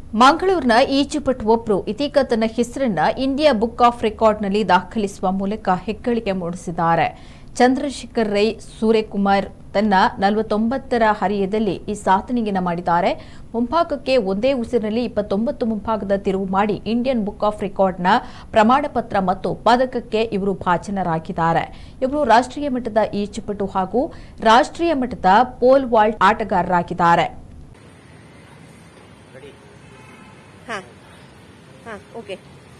ಮಂಗಳೂರಿನ ಈಜುಪಟು ಒಬ್ರು ಇದೀಗ ತನ್ನ ಹೆಸರನ್ನ ಇಂಡಿಯಾ ಬುಕ್ ಆಫ್ ರೆಕಾರ್ಡ್ನಲ್ಲಿ ದಾಖಲಿಸುವ ಮೂಲಕ ಹೆಗ್ಗಳಿಕೆ ಮೂಡಿಸಿದ್ದಾರೆ ಚಂದ್ರಶೇಖರ್ ರೈ ಸೂರ್ಯಕುಮಾರ್ ತನ್ನ ನಲವತ್ತೊಂಬತ್ತರ ಹರಿಯದಲ್ಲಿ ಈ ಸಾಧನೆಯನ್ನ ಮಾಡಿದ್ದಾರೆ ಮುಂಭಾಗಕ್ಕೆ ಒಂದೇ ಉಸಿರಿನಲ್ಲಿ ಇಪ್ಪತ್ತೊಂಬತ್ತು ಮುಂಭಾಗದ ತಿರುವು ಮಾಡಿ ಇಂಡಿಯನ್ ಬುಕ್ ಆಫ್ ರೆಕಾರ್ಡ್ನ ಪ್ರಮಾಣ ಪತ್ರ ಮತ್ತು ಪದಕಕ್ಕೆ ಇವರು ಭಾಜನರಾಗಿದ್ದಾರೆ ಇವರು ರಾಷ್ಟ್ರೀಯ ಮಟ್ಟದ ಈಜುಪಟು ಹಾಗೂ ರಾಷ್ಟ್ರೀಯ ಮಟ್ಟದ ಪೋಲ್ ವಾಲ್ಟ್ ಆಟಗಾರರಾಗಿದ್ದಾರೆ ಹಾ ಹಾ ಓಕೆ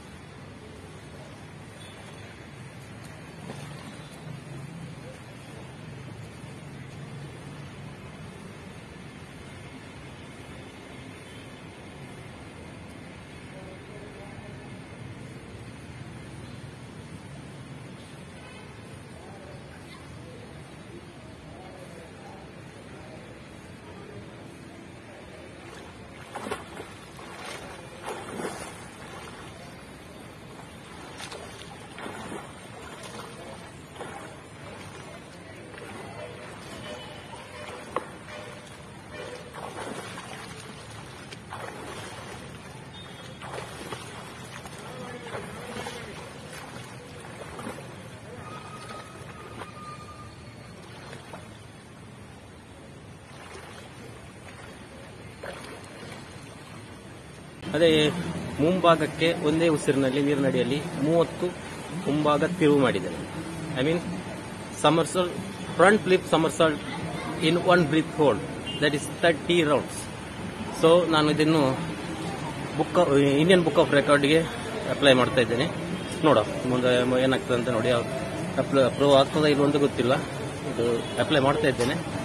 ಅದೇ ಮುಂಭಾಗಕ್ಕೆ ಒಂದೇ ಉಸಿರಿನಲ್ಲಿ ನೀರಿನಡಿಯಲ್ಲಿ ಮೂವತ್ತು ಮುಂಭಾಗ ತಿರುವು ಮಾಡಿದ್ದೇನೆ I mean somersault front flip somersault in one breath hold that is thirty rounds so ನಾನು ಇದನ್ನು ಬುಕ್ ಇಂಡಿಯನ್ ಬುಕ್ ಆಫ್ ರೆಕಾರ್ಡ್ಗೆ ಅಪ್ಲೈ ಮಾಡ್ತಾ ಇದ್ದೇನೆ ನೋಡ ಮುಂದೆ ಏನಾಗ್ತದೆ ಅಂತ ನೋಡಿ ಅಪ್ರೂವ್ ಆಗ್ತದ ಇಲ್ವ ಅಂತ ಗೊತ್ತಿಲ್ಲ ಇದು ಅಪ್ಲೈ ಮಾಡ್ತಾ ಇದ್ದೇನೆ